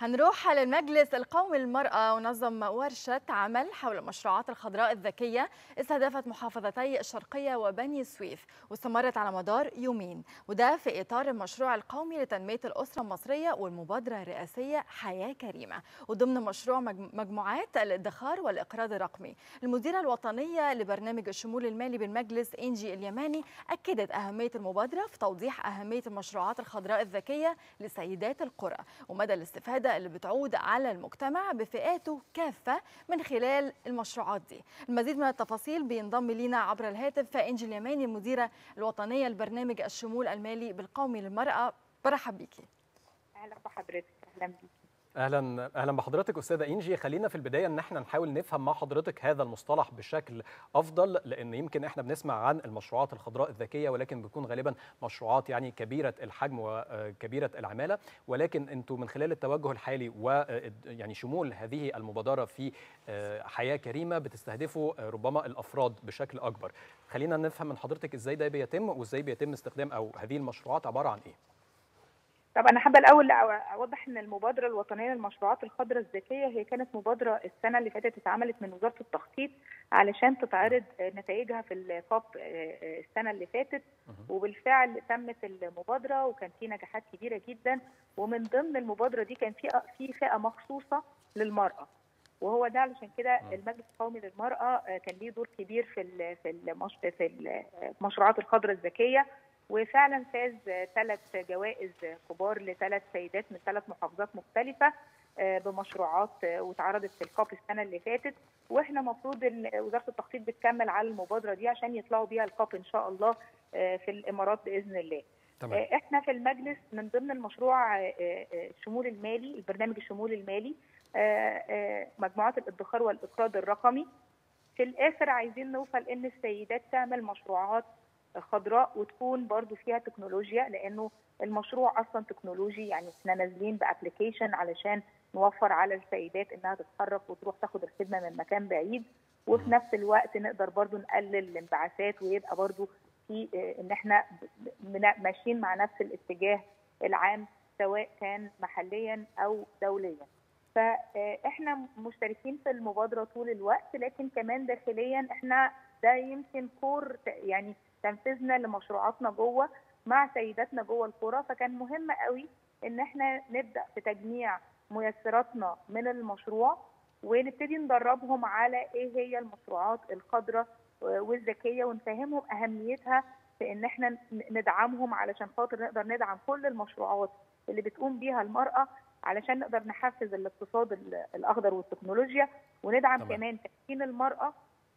هنروح للمجلس القومي للمرأة ونظم ورشة عمل حول المشروعات الخضراء الذكية استهدفت محافظتي الشرقية وبني سويف واستمرت على مدار يومين وده في إطار المشروع القومي لتنمية الأسرة المصرية والمبادرة الرئاسية حياة كريمة وضمن مشروع مجموعات الادخار والإقراض الرقمي المديرة الوطنية لبرنامج الشمول المالي بالمجلس إنجي اليماني أكدت أهمية المبادرة في توضيح أهمية المشروعات الخضراء الذكية لسيدات القرى ومدى الاستفادة اللي بتعود على المجتمع بفئاته كافة من خلال المشروعات دي المزيد من التفاصيل بينضم لينا عبر الهاتف إنجي اليماني المديرة الوطنية لبرنامج الشمول المالي بالقومي للمرأة برحب بيكي اهلا بحضرتك اهلا بيكي اهلا اهلا بحضرتك استاذه انجي خلينا في البدايه ان احنا نحاول نفهم مع حضرتك هذا المصطلح بشكل افضل لان يمكن احنا بنسمع عن المشروعات الخضراء الذكيه ولكن بتكون غالبا مشروعات يعني كبيره الحجم وكبيره العماله ولكن انتم من خلال التوجه الحالي ويعني شمول هذه المبادره في حياه كريمه بتستهدفوا ربما الافراد بشكل اكبر خلينا نفهم من حضرتك ازاي ده بيتم وازاي بيتم استخدام او هذه المشروعات عباره عن ايه طب انا حابه الاول اوضح ان المبادره الوطنيه للمشروعات الخضراء الذكيه هي كانت مبادره السنه اللي فاتت اتعملت من وزاره التخطيط علشان تتعرض نتائجها في الكوب السنه اللي فاتت وبالفعل تمت المبادره وكان في نجاحات كبيره جدا ومن ضمن المبادره دي كان في في فئه مخصوصه للمراه وهو ده علشان كده المجلس القومي للمراه كان ليه دور كبير في ال في المش في المشروعات الخضراء الذكيه وفعلا فاز ثلاث جوائز كبار لثلاث سيدات من ثلاث محافظات مختلفه بمشروعات واتعرضت في الكاب السنه اللي فاتت واحنا المفروض وزاره التخطيط بتكمل على المبادره دي عشان يطلعوا بيها الكاب ان شاء الله في الامارات باذن الله. تمام. احنا في المجلس من ضمن المشروع الشمول المالي البرنامج الشمول المالي مجموعات الادخار والاقراض الرقمي في الاخر عايزين نوصل ان السيدات تعمل مشروعات خضراء وتكون برضو فيها تكنولوجيا لانه المشروع اصلا تكنولوجي يعني احنا نازلين بابلكيشن علشان نوفر على السيدات انها تتحرك وتروح تاخد الخدمه من مكان بعيد وفي نفس الوقت نقدر برضو نقلل الانبعاثات ويبقى برضو في ان احنا ماشيين مع نفس الاتجاه العام سواء كان محليا او دوليا. فاحنا مشتركين في المبادره طول الوقت لكن كمان داخليا احنا ده يمكن كور يعني تنفيذنا لمشروعاتنا جوه مع سيداتنا جوه القرى فكان مهم قوي ان احنا نبدا في تجميع ميسراتنا من المشروع ونبتدي ندربهم على ايه هي المشروعات الخضراء والذكيه ونفهمهم اهميتها في ان احنا ندعمهم علشان خاطر نقدر ندعم كل المشروعات اللي بتقوم بيها المراه علشان نقدر نحفز الاقتصاد الاخضر والتكنولوجيا وندعم طبعا. كمان تمكين المراه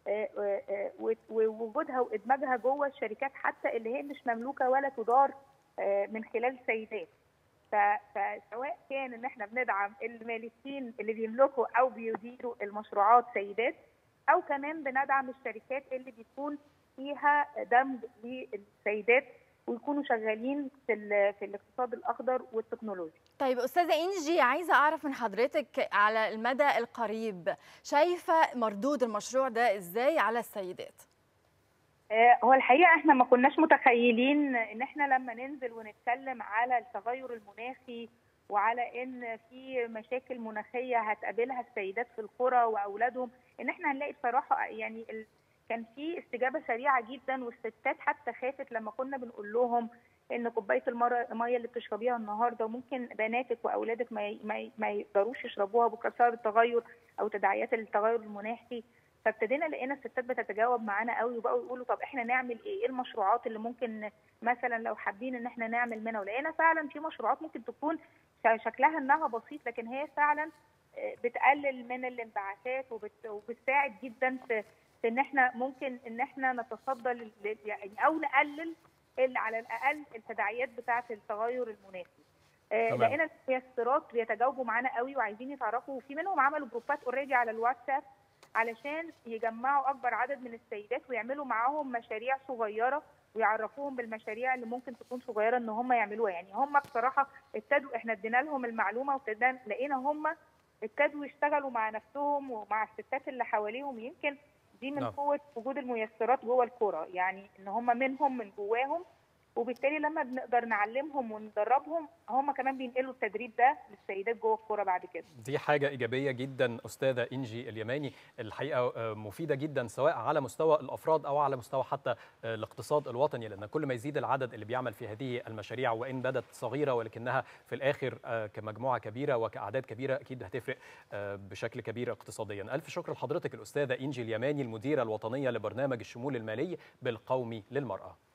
ووجودها وادماجها جوه الشركات حتى اللي هي مش مملوكه ولا تدار من خلال سيدات فسواء كان ان احنا بندعم المالكين اللي بيملكوا او بيديروا المشروعات سيدات او كمان بندعم الشركات اللي بيكون فيها دمج للسيدات ويكونوا شغالين في في الاقتصاد الاخضر والتكنولوجيا. طيب استاذه انجي عايزه اعرف من حضرتك على المدى القريب شايفه مردود المشروع ده ازاي على السيدات؟ هو الحقيقه احنا ما كناش متخيلين ان احنا لما ننزل ونتكلم على التغير المناخي وعلى ان في مشاكل مناخيه هتقابلها السيدات في القرى واولادهم ان احنا هنلاقي بصراحه يعني ال... كان في استجابه سريعه جدا والستات حتى خافت لما كنا بنقول لهم ان كوبايه الميه اللي بتشربيها النهارده وممكن بناتك واولادك ما ما, ما يقدروش يشربوها بكره بسبب التغير او تداعيات التغير المناخي فابتدينا لقينا الستات بتتجاوب معانا قوي وبقوا يقولوا طب احنا نعمل ايه؟ ايه المشروعات اللي ممكن مثلا لو حابين ان احنا نعمل منها ولقينا فعلا في مشروعات ممكن تكون شكلها انها بسيط لكن هي فعلا بتقلل من الانبعاثات وبت... وبتساعد جدا في في ان احنا ممكن ان احنا نتصدى يعني او نقلل على الاقل التداعيات بتاعه التغير المناخي. آه لقينا الميسرات بيتجاوبوا معانا قوي وعايزين يتعرفوا وفي منهم عملوا جروبات اوريدي على الواتساب علشان يجمعوا اكبر عدد من السيدات ويعملوا معاهم مشاريع صغيره ويعرفوهم بالمشاريع اللي ممكن تكون صغيره ان هم يعملوها يعني هم بصراحه ابتدوا احنا ادينا لهم المعلومه وابتدينا لقينا هم ابتدوا يشتغلوا مع نفسهم ومع الستات اللي حواليهم يمكن دي من نعم. قوه وجود الميسرات جوه القرى يعني ان هم منهم من جواهم وبالتالي لما بنقدر نعلمهم وندربهم هم كمان بينقلوا التدريب ده للسيدات جوه الكوره بعد كده دي حاجة إيجابية جدا أستاذة إنجي اليماني الحقيقة مفيدة جدا سواء على مستوى الأفراد أو على مستوى حتى الاقتصاد الوطني لأن كل ما يزيد العدد اللي بيعمل في هذه المشاريع وإن بدت صغيرة ولكنها في الآخر كمجموعة كبيرة وكأعداد كبيرة أكيد هتفرق بشكل كبير اقتصاديا ألف شكر لحضرتك الأستاذة إنجي اليماني المديرة الوطنية لبرنامج الشمول المالي بالقومي للمرأة